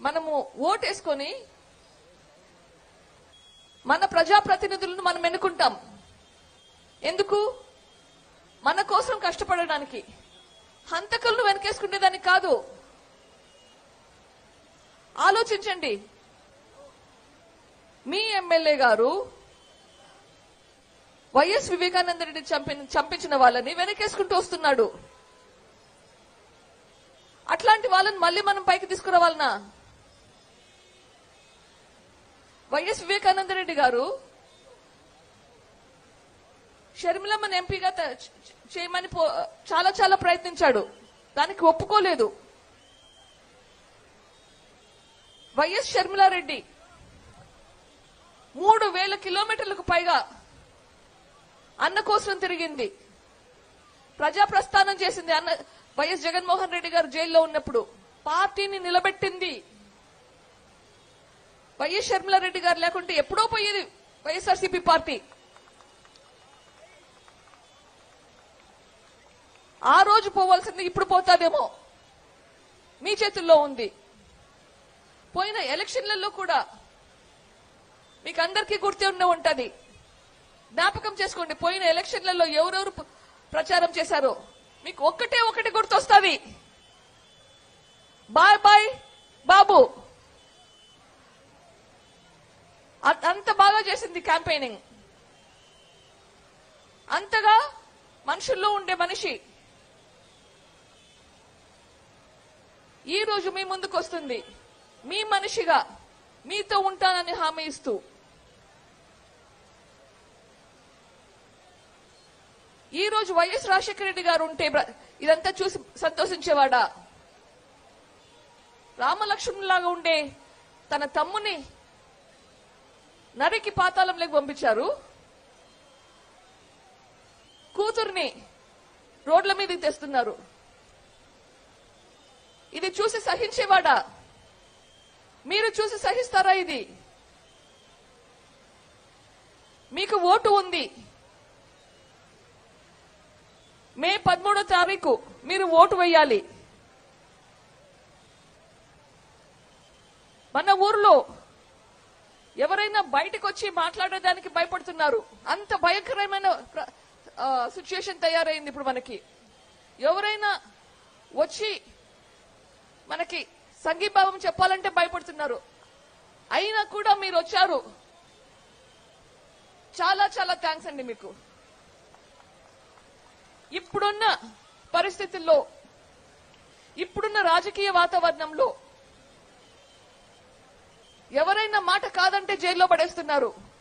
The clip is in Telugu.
మనము ఓటేసుకొని మన ప్రజాప్రతినిధులను మనం ఎన్నుకుంటాం ఎందుకు మన కోసం కష్టపడడానికి హంతకులను వెనకేసుకునేదానికి కాదు ఆలోచించండి మీ ఎమ్మెల్యే గారు వైఎస్ వివేకానంద రెడ్డి చంపిన చంపించిన వాళ్ళని వెనకేసుకుంటూ వస్తున్నాడు అట్లాంటి వాళ్ళని మళ్ళీ మనం పైకి తీసుకురావాలనా వైఎస్ వివేకానంద రెడ్డి గారు షర్మిలమ్మని ఎంపీగా త- చ- చేయమని పో- చాలా చాలా ప్రయత్నించాడు దానికి ఒప్పుకోలేదు వైఎస్ షర్మిలారెడ్డి మూడు వేల కిలోమీటర్లకు పైగా అన్న కోసం తిరిగింది ప్రజా ప్రస్థానం చేసింది అన్న వైఎస్ జగన్మోహన్ రెడ్డి గారు జైల్లో ఉన్నప్పుడు పార్టీని నిలబెట్టింది వైఎస్ షర్మిలారెడ్డి గారు లేకుంటే ఎప్పుడో పోయేది వైఎస్ఆర్సీపీ పార్టీ ఆ రోజు పోవాల్సింది ఇప్పుడు పోతాదేమో మీ చేతుల్లో ఉంది పోయిన ఎలక్షన్లలో కూడా మీకు అందరికీ గుర్తు ఉండే ఉంటది జ్ఞాపకం చేసుకోండి పోయిన ఎలక్షన్లలో ఎవరెవరు ప- ప్రచారం చేశారో మీకు ఒక్కటే ఒకటి గుర్తొస్తుంది బాయ్ బాయ్ బాబు అ- అంత బాగా చేసింది క్యాంపెయినింగ్ అంతగా మనుషుల్లో ఉండే మనిషి ఈ రోజు మీ ముందుకు వస్తుంది మీ మనిషిగా మీతో ఉంటానని హామీ ఇస్తూ ఈ రోజు వైఎస్ రాజశేఖర రెడ్డి గారు ఉంటే బ్ర- ఇదంతా చూసి సంతోషించేవాడా రామలక్ష్మణులాగా ఉండే తన తమ్ముని నరికి పాతాళంలోకి పంపించారు కూతుర్ని రోడ్ల మీదకి తెస్తున్నారు ఇది చూసి సహించేవాడా మీరు చూసి సహిస్తారా ఇది మీకు ఓటు ఉంది మే పదమూడో తారీఖు మీరు ఓటు వేయాలి మన ఊర్లో ఎవరైనా బయటకు వచ్చి మాట్లాడడానికి భయపడుతున్నారు అంత భయంకరమైన సిచ్యుయేషన్ తయారైంది ఇప్పుడు మనకి ఎవరైనా వచ్చి మనకి సంఘీభావం చెప్పాలంటే భయపడుతున్నారు అయినా కూడా మీరు వచ్చారు చాలా చాలా థ్యాంక్స్ అండి మీకు ఇప్పుడున్న పరిస్థితుల్లో ఇప్పుడున్న రాజకీయ వాతావరణంలో ఎవరైనా మాట కాదంటే జైల్లో పడేస్తున్నారు